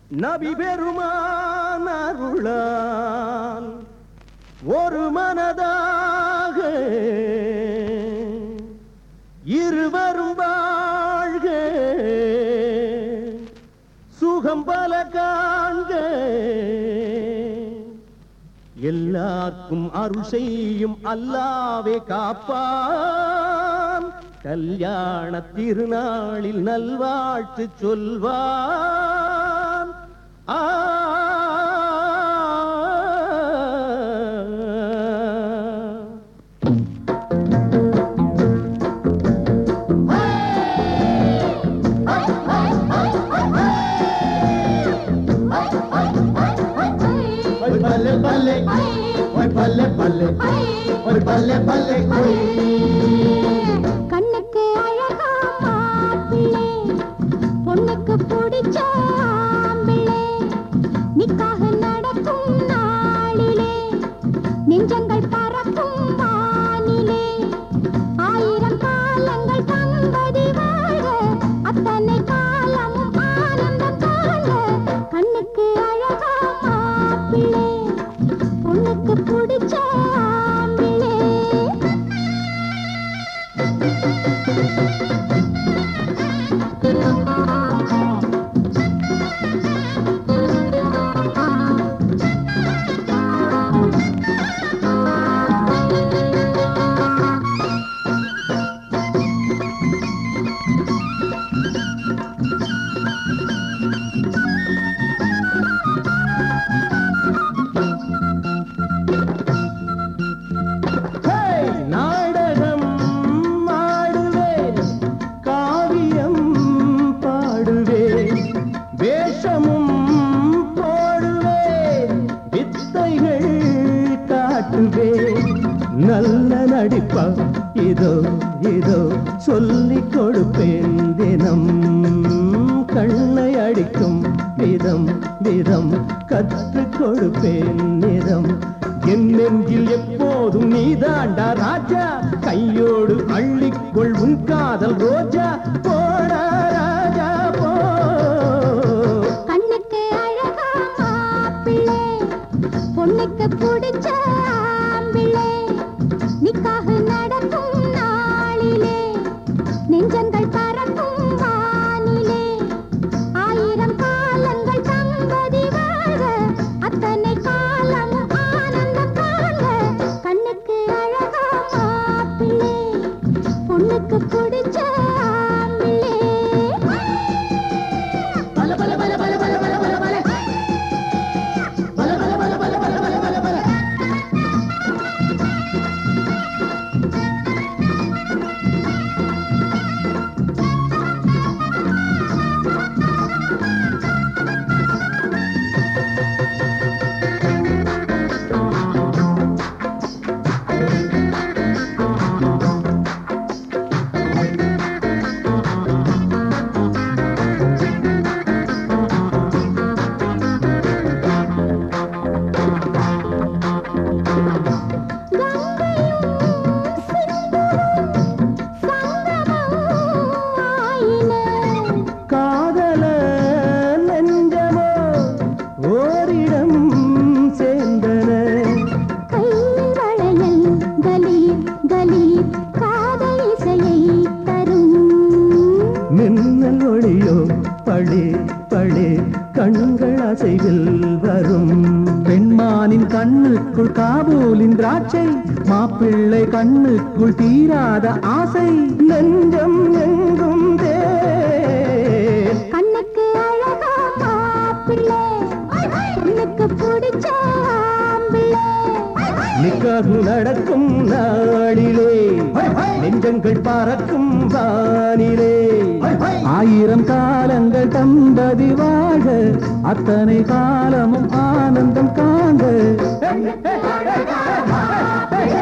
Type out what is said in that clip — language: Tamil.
நபி பெருமான் அருளால் ஒரு மனதாக இருவரும் வாழ்க சுகம் பல காண்க எல்லாருக்கும் அருள் செய்யும் அல்லாவே காப்பான் கல்யாண திருநாளில் நல்வாழ்த்து சொல்வான் ஆ Oy balle balle, oy balle balle, oy balle balle, oy. கண்ணுக்கு அழகா மாப்பிள்ளை பொண்ணுக்கு பிடிச்ச ஆம்பிள்ளை நிக்காக நடக்கும் நாளிலே நெஞ்சங்கள் பறக்கும் வானிலே ஆயிரம் காலங்கள் தம்பதி வாழ அத்தனை காலமும் ஆனந்தம் காண கண்ணுக்கு அழகா மாப்பிள்ளை பொண்ணுக்கு பிடிச்ச ஆம்பிள்ளை ஹேய்! நாடகம் ஆடுவேன் காவியம் பாடுவேன் வேஷமும் போடுவேன் வித்தைகள் காட்டுவேன் நல்ல நடிப்பா இதோ இதோ சொல்லிக் கொடுப்பேன் தினம் கண்ணை அடிக்கும் விதம் விதம் கற்றுக் கொடுப்பேன் நிதம் என் நெஞ்சில் எப்போதும் நீதாண்டா ராஜா கையோடு அள்ளிக்கொள் உன் காதல் ரோஜா போடா ராஜா போ கண்ணுக்கு அழகா மாப்பிள்ளை பொண்ணுக்கு பிடிச்ச ஆம்பிள்ளை நிக்காக நடக்கும் நாளிலே நெஞ்சங்கள் பறக்கும் வானிலே ஆயிரம் காலங்கள் தம்பதி வாழ அத்தனை காலமும் ஆனந்தம் காண கண்ணுக்கு அழகா மாப்பிள்ளை பொண்ணுக்கு பிடிச்ச ஆம்பிள்ளை Balle balle balle balle balle balle balle balle. Balle balle balle balle balle balle balle balle. காதல நெஞ்சமோ ஓரிடம் சேர்ந்தன மின்னல் ஒளியோ பழே பழே கண்கள் அசைவில் வரும் பெண்மானின் கண்ணுக்குள் காபூலின் திராட்சை மாப்பிள்ளை கண்ணுக்குள் தீராத ஆசை நெஞ்சம் எங்கும் தேன் கண்ணுக்கு அழகா மாப்பிள்ளை கண்ணுக்கு பிடிச்ச ஆம்பிள்ளை நிக்காகு நடக்கும் நாளிலே நெஞ்சங்கள் பறக்கும் வானிலே ஆயிரம் காலங்கள் தம்பதி வாழ அத்தனை காலமும் ஆனந்தம் காண்க